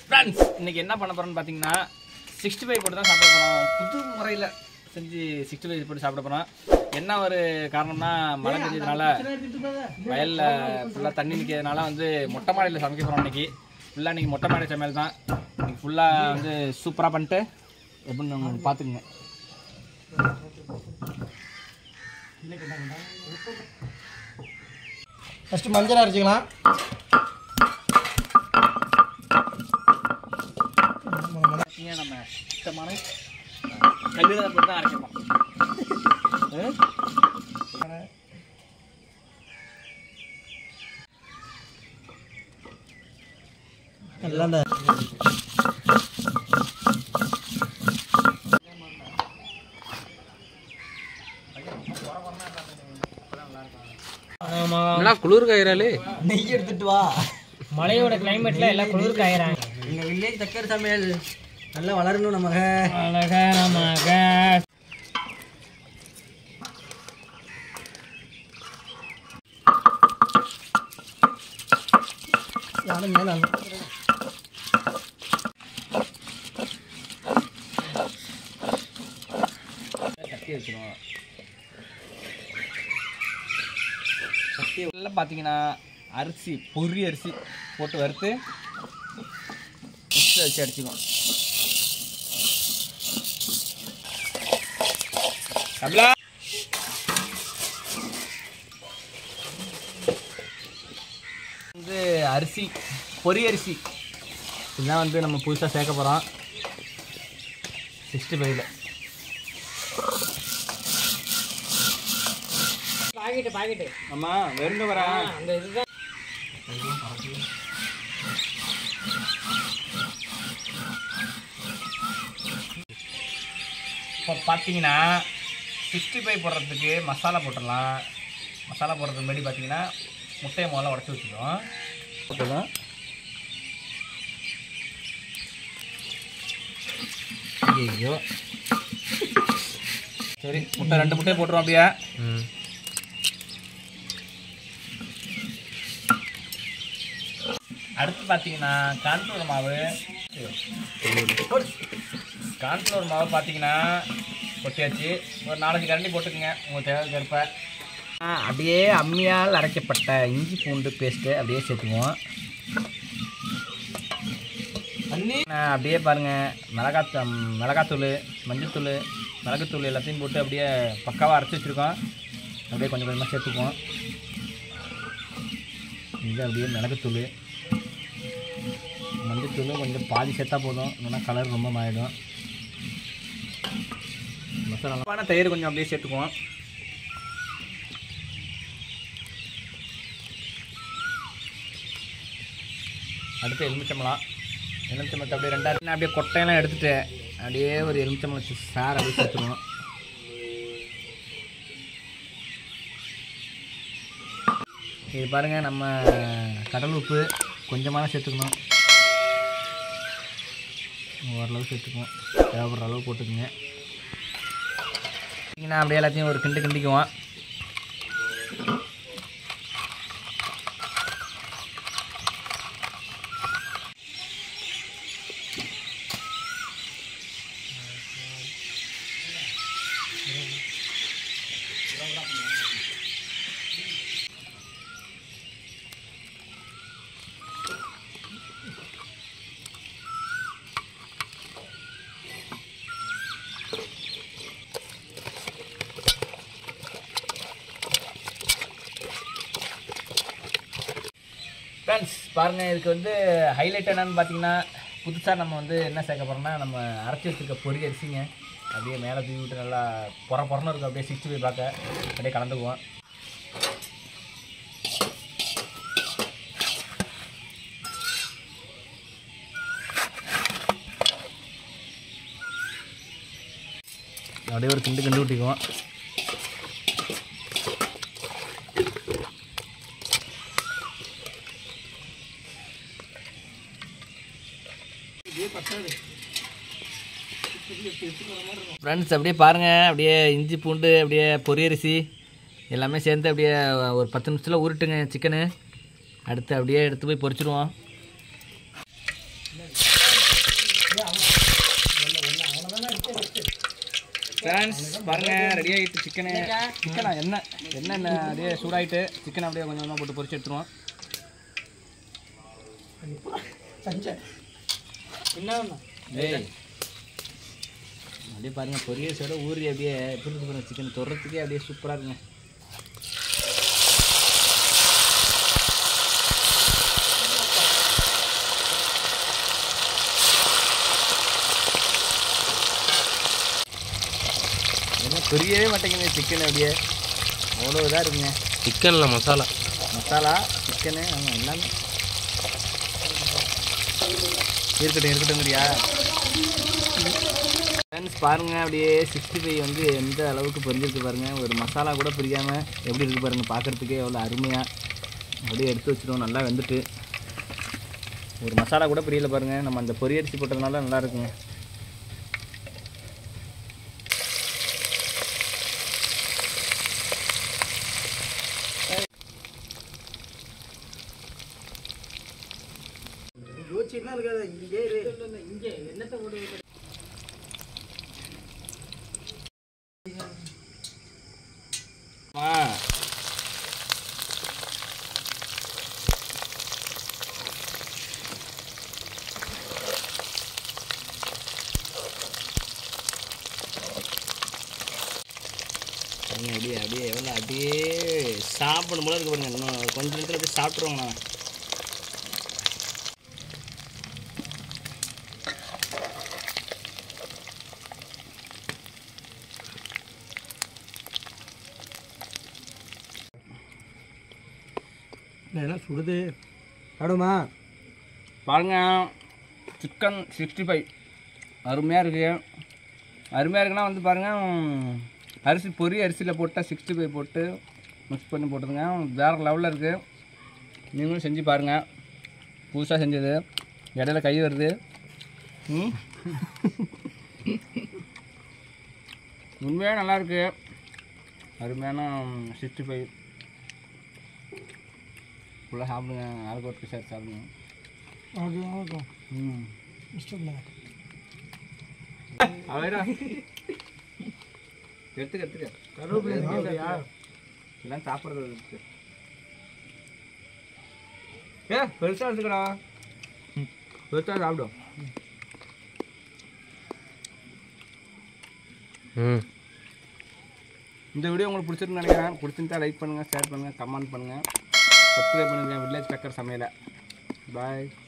friends இன்னைக்கு என்ன பண்ண போறோம்னு பார்த்தீங்கன்னா சிக்ஸ்டி ஃபைவ் போட்டு தான் சாப்பிட போகிறோம் புது முறையில் செஞ்சு சிக்ஸ்டி ஃபைவ் போட்டு சாப்பிட போகிறோம் என்ன ஒரு காரணம்னா மழை பெஞ்சதுனால வயலில் ஃபுல்லாக தண்ணி நிற்கிறதுனால வந்து மொட்டை மாடியில் சமைக்க போகிறோம் இன்னைக்கு ஃபுல்லாக இன்னைக்கு மொட்டை மாடி சமையல் தான் இன்னைக்கு ஃபுல்லாக வந்து சூப்பராக பண்ணிட்டு எப்படின்னு உங்களுக்கு பார்த்துக்குங்க ஃபஸ்ட்டு மஞ்சள் அரைச்சிக்கலாம் பார்த்தீங்கன்னா நம்ம சுத்தமான கல்லுகளை போட்டு தான் அரைக்கப்போம் எல்லாம் இந்த குளிர் காயிறாலே நெய் எடுத்துட்டு வா மழையோட கிளைமேட்ல எல்லாம் குளிர் காயிறாங்க எங்க வில்லேஜ் தக்கர் சமையல் நல்லா வளரணும் நமக்கு அழகா நமக யாரும் மேல கட்டி வச்சிருவோம் கட்டி எல்லாம் பார்த்தீங்கன்னா அரிசி பொரி அரிசி போட்டு வறுத்து மிக்ஸில் வச்சு அடிச்சுக்குவோம் கமலா வந்து அரிசி பொரி அரிசி இதுதான் வந்து நம்ம புதுசாக சேர்க்க போகிறோம் சிக்ஸ்டி ஃபைவ்ல பாக்கெட்டு பாக்கெட்டு அம்மா வெறுங்க வரா அந்த இதுதான் இப்போ பார்த்தீங்கன்னா சிக்ஸ்டி ஃபைவ் போடுறதுக்கு மசாலா போட்டுடலாம் மசாலா போடுறதுக்கு முன்னாடி பார்த்தீங்கன்னா முட்டையை முதல்ல உடச்சி வச்சுக்கணும் போட்டுக்கலாம் ஐயோ சரி முட்டை ரெண்டு முட்டையை போட்டுருவோம் அப்படியே அடுத்து பார்த்தீங்கன்னா கான்ஃப்ளவர் மாவு கான்ஃப்ளவர் மாவு பார்த்தீங்கன்னா கொட்டியாச்சு ஒரு நாலஞ்சு கரண்டி போட்டுக்கோங்க உங்கள் தேவைக்கு ஏற்ப ஆ, அப்படியே அம்மியால் அரைக்கப்பட்ட இஞ்சி பூண்டு பேஸ்ட்டு அப்படியே சேர்த்துக்குவோம் தண்ணி அப்படியே பாருங்கள் மிளகாத்தூ மிளகாத்தூள் மஞ்சத்தூள் மிளகுத்தூள் எல்லாத்தையும் போட்டு அப்படியே பக்காவாக அரைச்சி வச்சுருக்கோம் அப்படியே கொஞ்சம் கொஞ்சமாக சேர்த்துக்குவோம் இது அப்படியே மிளகுத்தூள் மஞ்சத்தூள் கொஞ்சம் பாதி சேர்த்தா போதும் இல்லைன்னா கலர் ரொம்ப மாறிடும் மசாலா தயிர் கொஞ்சம் அப்படியே சேர்த்துக்குவோம் அடுத்து எலுமிச்சம்பழம் எலுமிச்சம்பழத்தை அப்படியே ரெண்டாயிரம் அப்படியே கொட்டையெல்லாம் எடுத்துட்டு அப்படியே ஒரு எலுமிச்சம்பழம் சார் அப்படியே சேர்த்துக்கணும் இது பாருங்கள் நம்ம கடல் உப்பு கொஞ்சமாக சேர்த்துக்கணும் ஓரளவு சேர்த்துக்குவோம் தேவைப்படுற அளவு போட்டுக்குங்க பார்த்தீங்கன்னா அப்படியே எல்லாத்தையும் ஒரு கிண்டு கிண்டிக்குவோம் ஃப்ரெண்ட்ஸ் பாருங்கள் இதுக்கு வந்து ஹைலைட் என்னன்னு பார்த்தீங்கன்னா புதுசாக நம்ம வந்து என்ன சேர்க்க போகிறோம்னா நம்ம அரைச்சி வச்சுருக்க பொரி அரிசிங்க அப்படியே மேலே தூவி விட்டு நல்லா பொற பொறன்னு இருக்கும் அப்படியே சிக்ஸ்டி போய் பார்க்க அப்படியே கலந்துக்குவோம் அப்படியே ஒரு கிண்டு கிண்டு விட்டிக்குவோம் ஃப்ரெண்ட்ஸ் அப்படியே பாருங்கள் அப்படியே இஞ்சி பூண்டு அப்படியே பொரியரிசி எல்லாமே சேர்ந்து அப்படியே ஒரு பத்து நிமிஷத்தில் உருட்டுங்க சிக்கனு அடுத்து அப்படியே எடுத்து போய் பொரிச்சிருவோம் ஃப்ரெண்ட்ஸ் பாருங்க ரெடி ஆகிட்டு சிக்கனு சிக்கனா என்ன என்ன என்ன அப்படியே சூடாயிட்டு சிக்கன் அப்படியே கொஞ்சம் கொஞ்சமாக போட்டு பொரிச்சு எடுத்துருவோம் டேய் அப்படியே பாருங்க பொரியல்ஸோட ஊறி அப்படியே எப்படி இருக்கு பாருங்க சிக்கன் தொடுறதுக்கே அப்படியே சூப்பராக இருக்குங்க என்ன பொரியவே மாட்டேங்குது சிக்கன் அப்படியே அவ்வளோ இதாக இருக்குங்க சிக்கனில் மசாலா மசாலா சிக்கனு ஆமாம் எல்லாமே இருக்கட்டும் இருக்கட்டும்ங்கிறியா ஃப்ரெண்ட்ஸ் பாருங்க அப்படியே சிக்ஸ்டி ஃபைவ் வந்து எந்த அளவுக்கு பொரிஞ்சிருக்கு பாருங்க ஒரு மசாலா கூட பிரியாமல் எப்படி இருக்கு பாருங்க பார்க்கறதுக்கே எவ்வளோ அருமையாக அப்படியே எடுத்து வச்சிருவோம் நல்லா வெந்துட்டு ஒரு மசாலா கூட பிரியல பாருங்க நம்ம அந்த பொரியரிசி போட்டதுனால நல்லா இருக்குங்க ஆ பாருங்க, அப்படியே அப்படியே எவ்வளோ அப்படியே சாப்பிடும் போல இருக்கு பாருங்க இன்னும் கொஞ்ச நேரத்தில் அப்படியே சாப்பிட்ருவோங்க நான் என்ன சுடுது சாப்பிடுமா பாருங்க சிக்கன் சிக்ஸ்டி ஃபைவ் அருமையாக இருக்குது அருமையாக இருக்குன்னா வந்து பாருங்கள் அரிசி பொரி அரிசியில் போட்டால் சிக்ஸ்டி ஃபைவ் போட்டு மிக்ஸ் பண்ணி போட்டுதுங்க வேறு லெவலில் இருக்குது நீங்களும் செஞ்சு பாருங்கள் புதுசாக செஞ்சது இடையில கை வருது ம் உண்மையாக நல்லாயிருக்கு அருமையான சிக்ஸ்டி ஃபைவ் ஃபுல்லாக சாப்பிடுங்க ஆளுக்கு ஒரு பீஸ் சாப்பிடுங்க ம் அவைடா எடுத்துக்க எடுத்துக்க கருவேப்பிலை எல்லாம் சாப்பிட்றது இருக்கு ஏ பெருசாக எடுத்துக்கடா பெருசாக சாப்பிடும் ம் இந்த வீடியோ உங்களுக்கு பிடிச்சிருக்குன்னு நினைக்கிறேன் பிடிச்சிருந்தா லைக் பண்ணுங்கள் ஷேர் பண்ணுங்கள் கமெண்ட் பண்ணுங்கள் சப்ஸ்கிரைப் பண்ணுங்கள் வில்லேஜ் டக்கர் சமையலை பாய்